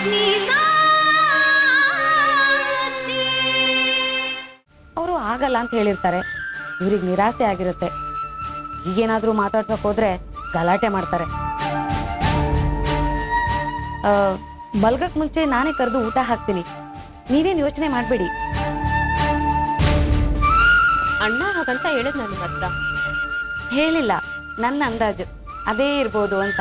ಅವರು ಆಗಲ್ಲ ಅಂತ ಹೇಳಿರ್ತಾರೆ ಇವ್ರಿಗೆ ನಿರಾಸೆ ಆಗಿರುತ್ತೆ ಈಗೇನಾದರೂ ಮಾತಾಡ್ಸೋಕೆ ಹೋದ್ರೆ ಗಲಾಟೆ ಮಾಡ್ತಾರೆ ಆ, ಮಲ್ಗಕ್ ಮುಂಚೆ ನಾನೇ ಕರೆದು ಊಟ ಹಾಕ್ತೀನಿ ನೀವೇನು ಯೋಚನೆ ಮಾಡಬೇಡಿ ಅಣ್ಣ ಹಾಗಂತ ಹೇಳಿದ್ ನನ್ನ ಹತ್ರ ಹೇಳಿಲ್ಲ ನನ್ನ ಅಂದಾಜು ಅದೇ ಇರ್ಬೋದು ಅಂತ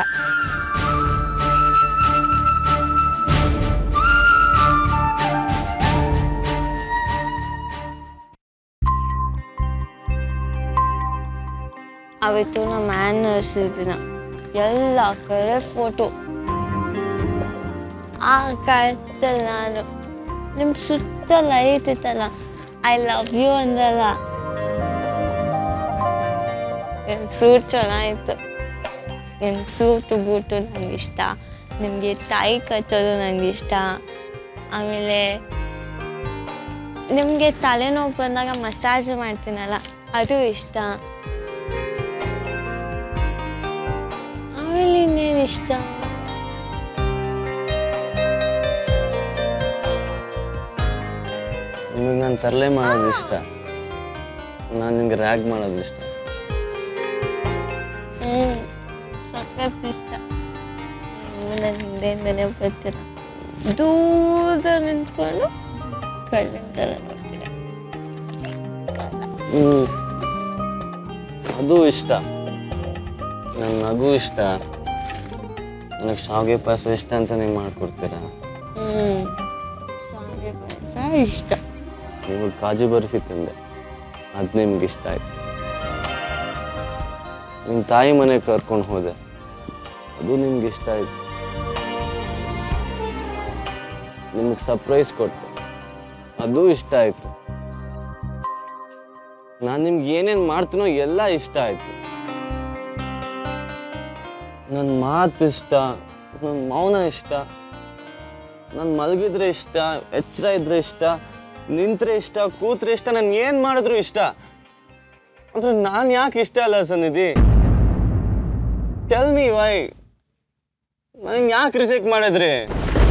ಅವತ್ತು ನಮ್ಮ ಆ್ಯನಿವರ್ಸರಿ ದಿನ ಎಲ್ಲ ಕಡೆ ಫೋಟೋ ಆ ಕಾಲದಲ್ಲಿ ನಾನು ನಿಮ್ಮ ಸುತ್ತ ಲೈಟ್ ಇತ್ತಲ್ಲ ಐ ಲವ್ ಯು ಅಂದಲ್ಲ ನಿಮ್ಮ ಸೂಟ್ ಚೆನ್ನಾಗಿತ್ತು ನಿಮ್ಮ ಸೂಟು ಬೂಟು ನನಗೆ ಇಷ್ಟ ನಿಮಗೆ ತಾಯಿ ಕಟ್ಟೋದು ನನಗೆ ಇಷ್ಟ ಆಮೇಲೆ ನಿಮಗೆ ತಲೆನೋವು ಬಂದಾಗ ಮಸಾಜ್ ಮಾಡ್ತೀನಲ್ಲ ಅದು ಇಷ್ಟ ಆಮೇಲೆ ಇನ್ನೇನು ಇಷ್ಟ ನಿಮಗೆ ನಾನು ತರಲೆ ಮಾಡೋದು ಇಷ್ಟ ನಾನು ನಿಮ್ಗೆ ರ್ಯಾಗ್ ಮಾಡೋದು ಇಷ್ಟ ಹ್ಞೂ ಸಖತ್ ಇಷ್ಟ ನೀವು ನನ್ನ ಹಿಂದೆಯಿಂದನೇ ಬರ್ತೀರ ದೂರ ನಿಂತ್ಕೊಂಡು ಕಣ್ಣಿನ ಥರ ನೋಡ್ತೀರ ಹ್ಞೂ ಅದು ಇಷ್ಟ ನನ್ನ ನಗು ಇಷ್ಟ ನನಗೆ ಶಾವಿಗೆ ಪಾಯಸ ಇಷ್ಟ ಅಂತ ನೀವು ಮಾಡ್ಕೊಡ್ತೀರಾ ಹ್ಞೂ ಶಾವಿಗೆ ಪಾಯಸ ಇಷ್ಟ ನೀವು ಕಾಜು ಬರ್ಫಿ ತಿಂದೆ ಅದು ನಿಮ್ಗೆ ಇಷ್ಟ ಆಯ್ತು ನಿಮ್ಮ ತಾಯಿ ಮನೆಗೆ ಕರ್ಕೊಂಡು ಹೋದೆ ಅದು ನಿಮ್ಗೆ ಇಷ್ಟ ಆಯ್ತು ನಿಮಗೆ ಸರ್ಪ್ರೈಸ್ ಕೊಟ್ಟೆ ಅದು ಇಷ್ಟ ಆಯ್ತು ನಾನು ನಿಮ್ಗೆ ಏನೇನು ಮಾಡ್ತೀನೋ ಎಲ್ಲ ಇಷ್ಟ ಆಯ್ತು ನನ್ನ ಮಾತು ಇಷ್ಟ ನನ್ನ ಮೌನ ಇಷ್ಟ ನಾನು ಮಲಗಿದ್ರೆ ಇಷ್ಟ ಎಚ್ಚರ ಇದ್ರೆ ಇಷ್ಟ ನಿಂತ್ರೆ ಇಷ್ಟ ಕೂತ್ರೆ ಇಷ್ಟ ನಾನು ಏನು ಮಾಡಿದ್ರು ಇಷ್ಟ ಅಂದ್ರೆ ನಾನು ಯಾಕೆ ಇಷ್ಟ ಅಲ್ಲ ಸನ್ನಿಧಿ ಟೆಲ್ ಮಿ ವೈ ನನಗೆ ಯಾಕೆ ರಿಜೆಕ್ಟ್ ಮಾಡಿದ್ರಿ